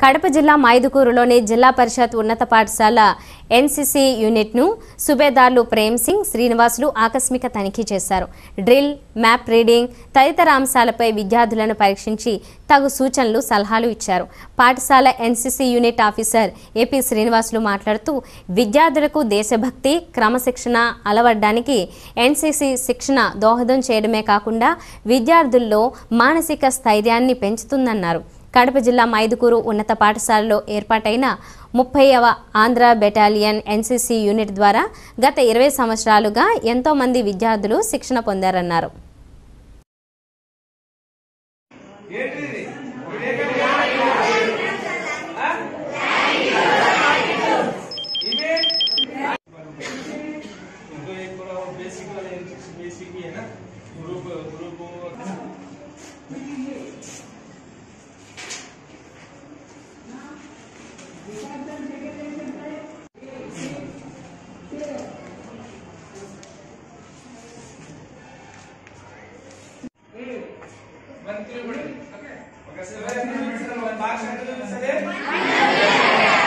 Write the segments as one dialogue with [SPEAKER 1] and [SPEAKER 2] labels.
[SPEAKER 1] కడప జిల్లా మైదుకూరులోని జిల్లా పరిషత్ ఉన్నత పాఠశాల ఎన్సీసీ యూనిట్ను సుబేదార్లు ప్రేమ్ సింగ్ శ్రీనివాసులు ఆకస్మిక తనిఖీ చేశారు డ్రిల్ మ్యాప్ రీడింగ్ తదితర అంశాలపై విద్యార్థులను పరీక్షించి తగు సూచనలు సలహాలు ఇచ్చారు పాఠశాల NCC unit officer AP Srinivasulu మాట్లాడుతూ విద్యార్థులకు దేశభక్తి క్రమశిక్షణ అలవడ్డానికి ఎన్సీసీ శిక్షణ దోహదం చేయడమే కాకుండా విద్యార్థుల్లో మానసిక స్థైర్యాన్ని పెంచుతుందన్నారు కడప జిల్లా మైదుకూరు ఉన్నత పాఠశాలలో ఏర్పాటైన ముప్పైవ ఆంధ్ర బెటాలియన్ ఎన్సీసీ యూనిట్ ద్వారా గత ఇరవై సంవత్సరాలుగా ఎంతో మంది విద్యార్థులు శిక్షణ పొందారన్నారు
[SPEAKER 2] तो एक थोड़ा वो बेसिक वाले बेसिक ही है ना group group one kilometre okay okay seven kilometre one marks hundred sir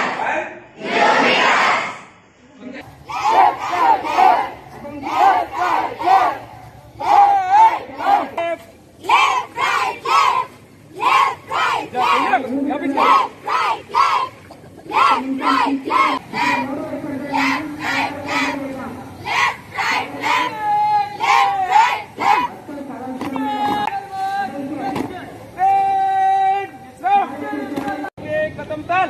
[SPEAKER 3] Left, right, left. Left, right, left. Left, right, left. Left, right, left. Left, right, left. Left, right, left. Left, right, left.
[SPEAKER 2] कदम ताल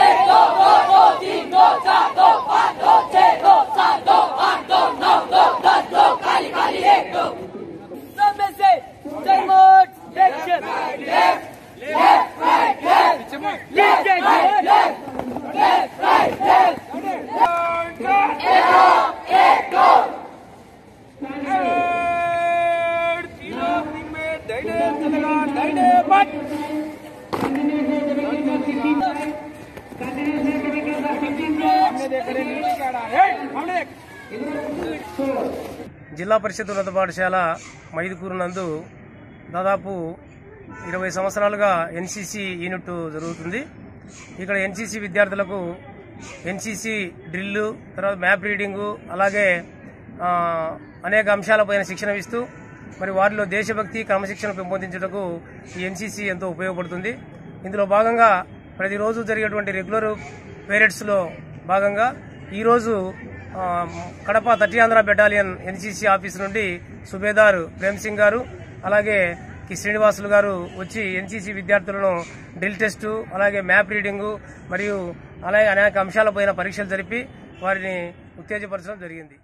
[SPEAKER 4] Some may say, take more action. Left, left, right, left. Left, left, left. Left, right, left.
[SPEAKER 5] జిల్లా పరిషత్ ఉన్నత పాఠశాల మైదుకూరు నందు దాదాపు ఇరవై సంవత్సరాలుగా NCC unit జరుగుతుంది ఇక్కడ ఎన్సీసీ విద్యార్థులకు ఎన్సీసీ డ్రిల్లు తర్వాత మ్యాప్ రీడింగు అలాగే ఆ, అనేక అంశాలపైన శిక్షణ ఇస్తూ మరి వారిలో దేశభక్తి క్రమశిక్షణ పెంపొందించుటకు ఈ ఎన్సీసీ ఎంతో ఉపయోగపడుతుంది ఇందులో భాగంగా ప్రతిరోజు జరిగేటువంటి రెగ్యులర్ పేరెడ్స్లో భాగంగా ఈరోజు ఆ, Kadapa thirty Andhra battalion NCC office నుండి సుబేదార్ ప్రేమ్ సింగ్ గారు అలాగే కి శ్రీనివాసులు గారు వచ్చి ఎన్సీసీ విద్యార్థులను డ్రిల్ టెస్టు అలాగే మ్యాప్ రీడింగు మరియు అలాగే అనేక అంశాలపైన పరీక్షలు జరిపి వారిని ఉత్తేజపరచడం జరిగింది